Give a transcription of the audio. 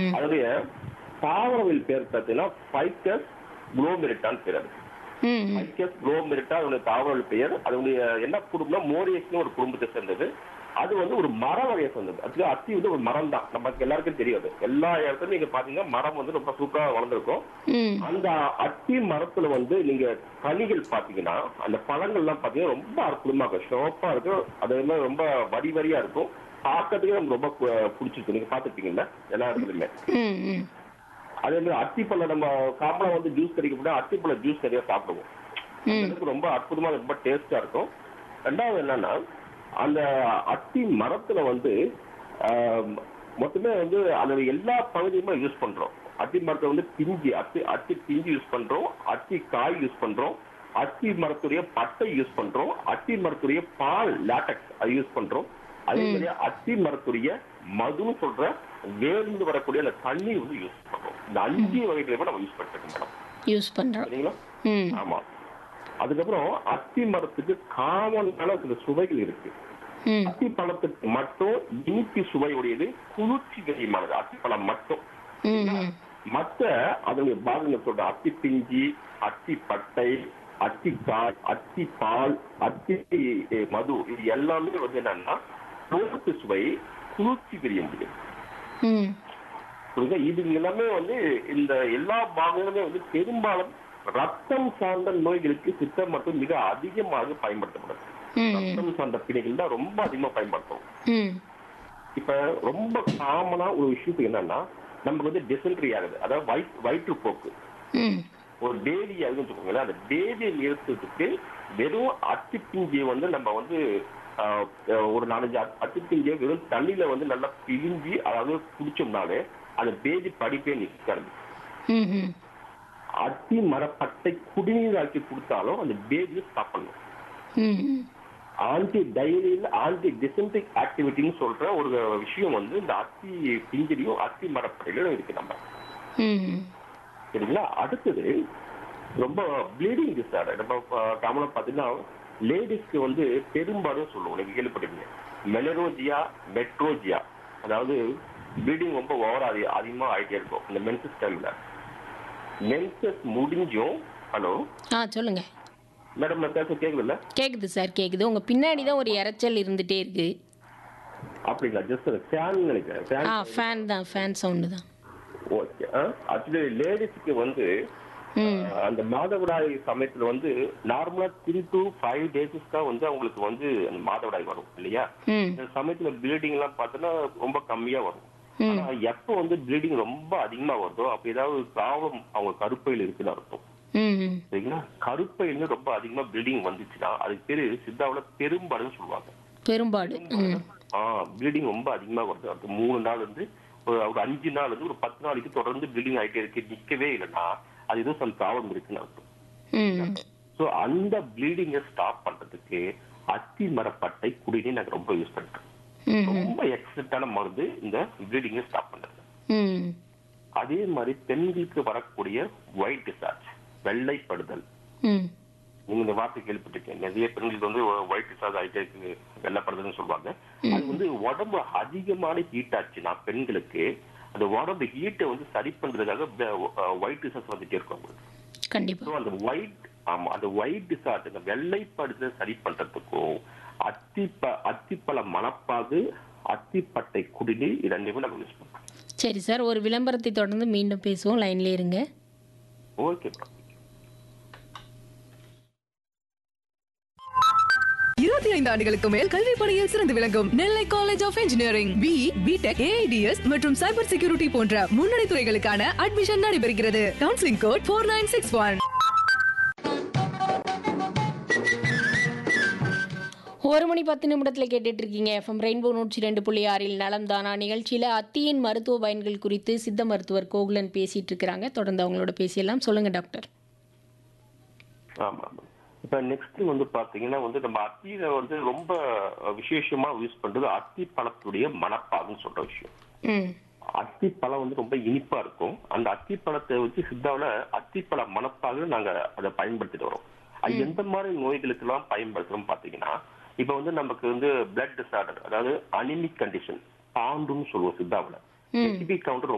ம் அதனுடைய தாவரவியல் பேர் பார்த்தீங்கன்னா ஃபைக்கஸ் குளோமெரிட்டான்னு பேர் அது ம் ம் ஃபைக்கஸ் குளோமெரிட்டா அதனுடைய தாவரவியல் பெயர் அதனுடைய என்ன குடும்பம்னா மோரியஸ்னு ஒரு குடும்பத்தை சேர்ந்தது அது வந்து ஒரு மர வகையை சேர்ந்தது அது அத்தி வந்து ஒரு மரம் தான் நமக்கு எல்லாருக்கும் தெரியாது எல்லா இடத்துலயும் நீங்க பாத்தீங்கன்னா மரம் வந்து ரொம்ப சூப்பரா வளர்ந்துருக்கும் ம் அந்த அத்தி மரத்துல வந்து நீங்க கனிகள் பாத்தீங்கன்னா அந்த பழங்கள்லாம் பாத்தீங்கன்னா ரொம்ப அற்புதமா இருக்கும் சிவப்பா இருக்கும் அது எல்லாம் ரொம்ப வரி வரியா இருக்கும் பார்க்கறதுக்கே நமக்கு ரொம்ப பு- பிடிச்சிருக்கு நீங்க பாத்துருப்பீங்கல்ல எல்லா இடத்துலயுமே ம் ம் அதே மாதிரி அத்திப்பழம் நம்ம காமலா வந்து ஜூஸ் கிடைக்க போனா அத்திப்பழ ஜூஸ் நிறைய சாப்பிடுவோம் அந்த அளவுக்கு ரொம்ப அற்புதமா ரொம்ப டேஸ்டா இருக்கும் ரெண்டாவது என்னன்னா அந்த அத்தி மரத்துல வந்து ஆம், மொத்தமே வந்து அதோட எல்லா பகுதியுமே யூஸ் பண்றோம் அத்தி மரத்தை வந்து பிஞ்சு அத்தி அத்தி பிஞ்சு யூஸ் பண்றோம் அத்தி காய் யூஸ் பண்றோம் அத்தி மரத்துடைய பட்டை யூஸ் பண்றோம் அத்தி மரத்துடைய பால் லாட்டக்ஸ் அது யூஸ் பண்றோம் அதே மாதிரி அத்தி மரத்துடைய மதுன்னு சொல்ற வேர்ந்து வரக்கூடிய அந்த தண்ணி வந்து யூஸ் பண்றோம் இந்த அஞ்சு வகைகளையுமே நம்ம யூஸ் பண்ணிட்டு மேடம் யூஸ் பண்ணுறோம் சரிங்களா ம் ஆமா அதுக்கப்புறம் அத்தி மரத்துக்கு காமனான சில சுவைகள் இருக்கு ம் அத்தி பழத்துக்கு மட்டும் இனிப்பு சுவை உடையது குளிர்ச்சி கரியமானது அத்தி பழம் மட்டும் ம் ம் மற்ற அதனுடைய பாகங்கள் சொல்ற அத்தி பிஞ்சி அத்தி பட்டை அத்தி காய் அத்தி பால் அத்தி eh, மது இது எல்லாமே வந்து என்னன்னா குளிர்ச்சி சுவை குளிர்ச்சி கரிய முடியும் ம் புரியுதா இது எல்லாமே வந்து இந்த எல்லா பாகங்களுமே வந்து பெரும்பாலும் ரத்தம் சார்ந்த நோய்களுக்கு சித்த மருத்துவம் மிக அதிகமாக பயன்படுத்தப்படுது ம் ரத்தம் சார்ந்த பிணைகள் தான் ரொம்ப அதிகமா பயன்படுத்தும் ம் இப்ப ரொம்ப காமனா ஒரு விஷயத்துக்கு என்னன்னா நமக்கு வந்து டிசென்ட்ரி ஆகுது அதாவது வயிற்று வயிற்றுப்போக்கு ம் ஒரு பேதி ஆகுதுன்னு வச்சுக்கோங்களேன் அந்த பேதியை நிறுத்துறதுக்கு வெறும் அத்திப்பிஞ்சியை வந்து நம்ம வந்து ஆஹ், ஆஹ், ஒரு நாலஞ்சு அத்- அத்திப்பிஞ்சியை வெறும் தண்ணியில வந்து நல்லா பிழிஞ்சி அதாவது குடிச்சோம்னாலே அந்த பேதி படிப்பே நிற்காது ம் ம் அத்தி மரப்பட்டை குடிநீர் ஆக்கி கொடுத்தாலும் அந்த பேதியை ஸ்டாப் பண்ணும் ம் ம் ஆன்டி டைரியில் ஆன்டி டிசென்ட்ரிக் ஆக்டிவிட்டின்னு சொல்ற ஒரு விஷயம் வந்து இந்த அத்தி பிஞ்சிலையும் அத்தி மரப்பட்டையிலும் இருக்கு நம்ம ம் சரிங்களா அடுத்தது ரொம்ப ப்ளீடிங் டிஸார்டர் நம்ம காமனாக பார்த்தீங்கன்னா லேடிஸ்க்கு வந்து பெரும்பாலும் சொல்லுவோம் நீங்க கேள்விப்பட்டிருக்கீங்க மெலரோஜியா மெட்ரோஜியா அதாவது ப்ளீடிங் ரொம்ப ஓவர் அதி அதிகமாக ஆகிட்டே இருக்கும் இந்த மென்சஸ் டைம்ல மென்சஸ் முடிஞ்சும் ஹலோ ஆ சொல்லுங்க மேடம் நான் பேச கேட்குதுல்ல கேட்குது சார் கேட்குது உங்கள் பின்னாடி தான் ஒரு இரைச்சல் இருந்துகிட்டே இருக்கு அப்படிங்களா ஜஸ்ட் ஃபேன் நினைக்கிறேன் ஃபேன் ஆ ஃபேன் தான் ஃபேன் சவுண்டு தான் ஓகே ஆக்சுவலி லேடிஸ்க்கு வந்து ம் அஹ், அந்த மாதவிடாய் சமயத்துல வந்து நார்மலா த்ரீ டு ஃபைவ் டேஸஸ் தான் வந்து அவங்களுக்கு வந்து அந்த மாதவிடாய் வரும் இல்லையா ம் இந்த சமயத்துல ப்ளீடிங் எல்லாம் பார்த்தோன்னா ரொம்ப கம்மியா வரும் ஆனா எப்போ வந்து ப்ளீடிங் ரொம்ப அதிகமா வருதோ அப்ப ஏதாவது ப்ராப்ளம் அவங்க கருப்பையில் இருக்குன்னு அர்த்தம் ம் ம் சரிங்களா கருப்பையில ரொம்ப அதிகமா ப்ளீடிங் வந்துச்சுன்னா அதுக்கு பேரு சித்தாவுல பெரும்பாடுன்னு சொல்லுவாங்க பெரும்பாடு ம் ஆ ப்ளீடிங் ரொம்ப அதிகமா வருது அது மூணு நாள் வந்து ஒரு ஒரு அஞ்சு நாள் வந்து ஒரு பத்து நாளைக்கு தொடர்ந்து ப்ளீடிங் ஆயிட்டே இருக்கு நிக்கவே இல்லைன்னா அது ஏதோ சம் ப்ராப்ளம் இருக்குன்னு அர்த்தம் ம் சோ அந்த ப்ளீடிங்கை ஸ்டாப் பண்றதுக்கு அத்தி மரப்பட்டை குடிநீர் நாங்க ரொம்ப யூஸ் பண்றோம் ம் ரொம்ப எக்ஸலண்டான மருந்து இந்த ப்ளீடிங்கை ஸ்டாப் பண்றது ம் அதே மாதிரி பெண்களுக்கு வரக்கூடிய ஒயிட் டிசார்ஜ் வெள்ளைப்படுதல் ம் நீங்க இந்த வார்த்தை கேள்விப்பட்டிருக்கீங்க நிறைய பெண்களுக்கு வந்து ஒயிட் டிசார்ஜ் ஆகிட்டே இருக்கு வெள்ளைப்படுதல்னு சொல்லுவாங்க அது வந்து உடம்பு அதிகமான ஹீட் ஆச்சுன்னா பெண்களுக்கு அந்த உடம்பு ஹீட்டை வந்து சரி பண்றதுக்காக ஒயிட் டிசார்ஜ் வந்துட்டே இருக்கும் அவங்களுக்கு கண்டிப்பாக ஸோ அந்த ஒயிட் ஆமா அந்த ஒயிட் டிசார்ஜ் அந்த வெள்ளைப்படுதலை சரி பண்றதுக்கும் அத்திப்ப அத்திப்பழ மணப்பாகு அத்திப்பட்டை குடிநீர் இது ரெண்டுமே நம்ம யூஸ் பண்றோம் சரி சார் ஒரு விளம்பரத்தை தொடர்ந்து மீண்டும் பேசுவோம் லைன்லேயே இருங்க ஓகே மேடம் இருபத்தி ஐந்து ஆண்டுகளுக்கு மேல் கல்வி பணியில் சிறந்து விளங்கும் Nellai college of engineering B B Tech AIDS மற்றும் சைபர் செக்யூரிட்டி போன்ற முன்னணி துறைகளுக்கான அட்மிஷன் நடைபெறுகிறது counselling code four nine six one ஒரு மணி பத்து நிமிடத்தில் கேட்டுட்டு இருக்கீங்க எஃப்எம் ரெயின்போ நூற்றி ரெண்டு புள்ளி ஆறில் நலம் தானா நிகழ்ச்சியில் அத்தியின் மருத்துவ பயன்கள் குறித்து சித்த மருத்துவர் கோகுலன் பேசிட்டு இருக்கிறாங்க தொடர்ந்து அவங்களோட பேசியெல்லாம் சொல்லுங்க டாக்டர் ஆமா ஆமா இப்ப நெக்ஸ்ட் வந்து பாத்தீங்கன்னா வந்து நம்ம அத்தியில வந்து ரொம்ப விசேஷமா யூஸ் பண்றது அத்தி பழத்துடைய மணப்பாகுன்னு சொல்ற விஷயம் ம் அத்தி பழம் வந்து ரொம்ப இனிப்பா இருக்கும் அந்த அத்தி பழத்தை வச்சு சித்தாவில அத்திப்பழ மணப்பாக நாங்க அதை பயன்படுத்திட்டு வரோம் அது எந்த மாதிரி நோய்களுக்கு எல்லாம் பயன்படுத்துறோம் பாத்தீங்கன்னா இப்ப வந்து நமக்கு வந்து பிளட் டிசார்டர் அதாவது அனிமிக் கண்டிஷன் பாண்டுன்னு சொல்லுவோம் சித்தாவில கவுண்டர்